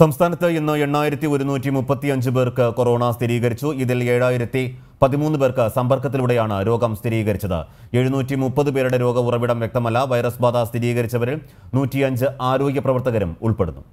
സംസ്ഥാനത്ത് ഇന്ന് എണ്ണായിരത്തി ഒരുന്നൂറ്റി മുപ്പത്തിയഞ്ച് പേർക്ക് കൊറോണ സ്ഥിരീകരിച്ചു ഇതിൽ ഏഴായിരത്തി പതിമൂന്ന് പേർക്ക് സമ്പർക്കത്തിലൂടെയാണ് രോഗം സ്ഥിരീകരിച്ചത് എഴുന്നൂറ്റി മുപ്പത് പേരുടെ രോഗ ഉറവിടം വ്യക്തമല്ല വൈറസ് ബാധ സ്ഥിരീകരിച്ചവരിൽ നൂറ്റിയഞ്ച് ആരോഗ്യ പ്രവർത്തകരും ഉൾപ്പെടുന്നു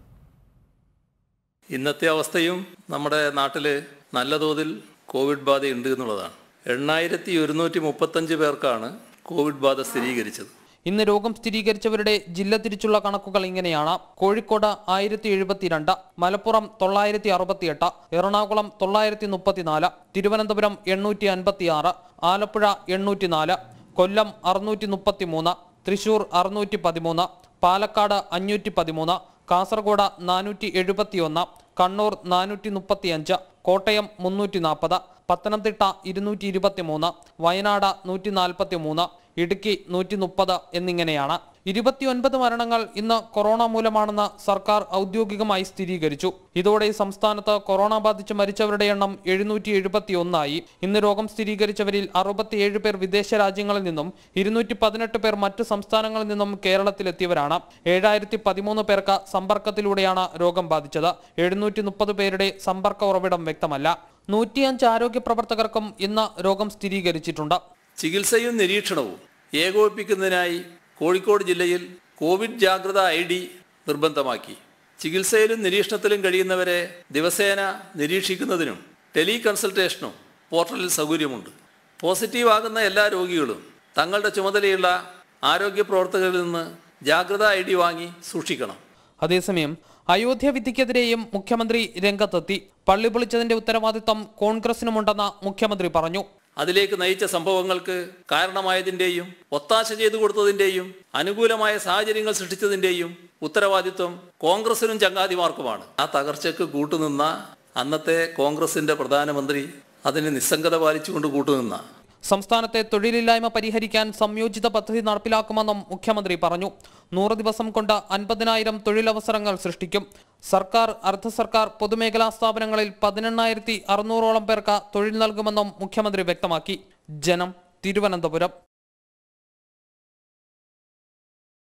ഇന്നത്തെ അവസ്ഥയും നമ്മുടെ നാട്ടിൽ നല്ല തോതിൽ കോവിഡ് ബാധയുണ്ട് എന്നുള്ളതാണ് എണ്ണായിരത്തി ഒരുന്നൂറ്റി മുപ്പത്തഞ്ച് പേർക്കാണ് കോവിഡ് ബാധ സ്ഥിരീകരിച്ചത് ഇന്ന് രോഗം സ്ഥിരീകരിച്ചവരുടെ ജില്ല തിരിച്ചുള്ള കണക്കുകൾ ഇങ്ങനെയാണ് കോഴിക്കോട് ആയിരത്തി എഴുപത്തിരണ്ട് മലപ്പുറം തൊള്ളായിരത്തി അറുപത്തിയെട്ട് എറണാകുളം തൊള്ളായിരത്തി മുപ്പത്തിനാല് തിരുവനന്തപുരം എണ്ണൂറ്റി അൻപത്തിയാറ് ആലപ്പുഴ എണ്ണൂറ്റിനാല് കൊല്ലം അറുന്നൂറ്റി മുപ്പത്തി മൂന്ന് തൃശൂർ അറുന്നൂറ്റി പതിമൂന്ന് പാലക്കാട് അഞ്ഞൂറ്റി പതിമൂന്ന് കാസർഗോഡ് നാനൂറ്റി എഴുപത്തിയൊന്ന് കണ്ണൂർ നാനൂറ്റി മുപ്പത്തിയഞ്ച് കോട്ടയം മുന്നൂറ്റി നാൽപ്പത് പത്തനംതിട്ട ഇരുന്നൂറ്റി ഇരുപത്തി മൂന്ന് വയനാട് നൂറ്റി നാൽപ്പത്തി മൂന്ന് ഇടുക്കി നൂറ്റി മുപ്പത് എന്നിങ്ങനെയാണ് ഇരുപത്തിയൊൻപത് മരണങ്ങൾ ഇന്ന് കൊറോണ മൂലമാണെന്ന് സർക്കാർ ഔദ്യോഗികമായി സ്ഥിരീകരിച്ചു ഇതോടെ സംസ്ഥാനത്ത് കൊറോണ ബാധിച്ച് മരിച്ചവരുടെ എണ്ണം എഴുന്നൂറ്റി എഴുപത്തി ഒന്നായി ഇന്ന് രോഗം സ്ഥിരീകരിച്ചവരിൽ അറുപത്തിയേഴ് പേർ വിദേശ രാജ്യങ്ങളിൽ നിന്നും ഇരുന്നൂറ്റി പതിനെട്ട് പേർ മറ്റ് സംസ്ഥാനങ്ങളിൽ നിന്നും കേരളത്തിലെത്തിയവരാണ് ഏഴായിരത്തി പതിമൂന്ന് പേർക്ക് സമ്പർക്കത്തിലൂടെയാണ് രോഗം ബാധിച്ചത് എഴുന്നൂറ്റി മുപ്പത് പേരുടെ സമ്പർക്ക ഉറവിടം വ്യക്തമല്ല നൂറ്റിയഞ്ച് ആരോഗ്യ പ്രവർത്തകർക്കും ഇന്ന് രോഗം സ്ഥിരീകരിച്ചിട്ടുണ്ട് ചികിത്സയും നിരീക്ഷണവും ഏകോപിപ്പിക്കുന്നതിനായി കോഴിക്കോട് ജില്ലയിൽ കോവിഡ് ജാഗ്രത ഐ ഡി നിർബന്ധമാക്കി ചികിത്സയിലും നിരീക്ഷണത്തിലും കഴിയുന്നവരെ ദിവസേന നിരീക്ഷിക്കുന്നതിനും ടെലി കൺസൾട്ടേഷനും പോർട്ടലിൽ സൗകര്യമുണ്ട് പോസിറ്റീവ് ആകുന്ന എല്ലാ രോഗികളും തങ്ങളുടെ ചുമതലയുള്ള ആരോഗ്യ പ്രവർത്തകരിൽ നിന്ന് ജാഗ്രത ഐ ഡി വാങ്ങി സൂക്ഷിക്കണം അതേസമയം അയോധ്യ വിധിക്കെതിരെയും മുഖ്യമന്ത്രി രംഗത്തെത്തി പള്ളി പൊളിച്ചതിന്റെ ഉത്തരവാദിത്തം കോൺഗ്രസിനുമുണ്ടെന്ന് മുഖ്യമന്ത്രി പറഞ്ഞു അതിലേക്ക് നയിച്ച സംഭവങ്ങൾക്ക് കാരണമായതിന്റെയും ഒത്താശ ചെയ്തു കൊടുത്തതിന്റെയും അനുകൂലമായ സാഹചര്യങ്ങൾ സൃഷ്ടിച്ചതിന്റെയും ഉത്തരവാദിത്വം കോൺഗ്രസിനും ചങ്ങാതിമാർക്കുമാണ് ആ തകർച്ചയ്ക്ക് കൂട്ടുനിന്ന അന്നത്തെ കോൺഗ്രസിന്റെ പ്രധാനമന്ത്രി അതിന് നിസ്സംഗത പാലിച്ചുകൊണ്ട് കൂട്ടുനിന്ന സംസ്ഥാനത്തെ തൊഴിലില്ലായ്മ പരിഹരിക്കാൻ സംയോജിത പദ്ധതി നടപ്പിലാക്കുമെന്നും മുഖ്യമന്ത്രി പറഞ്ഞു നൂറ് ദിവസം കൊണ്ട് അൻപതിനായിരം തൊഴിലവസരങ്ങൾ സൃഷ്ടിക്കും സർക്കാർ അർദ്ധ സർക്കാർ പൊതുമേഖലാ സ്ഥാപനങ്ങളിൽ പതിനെണ്ണായിരത്തി അറുന്നൂറോളം പേർക്ക് തൊഴിൽ നൽകുമെന്നും മുഖ്യമന്ത്രി വ്യക്തമാക്കി ജനം തിരുവനന്തപുരം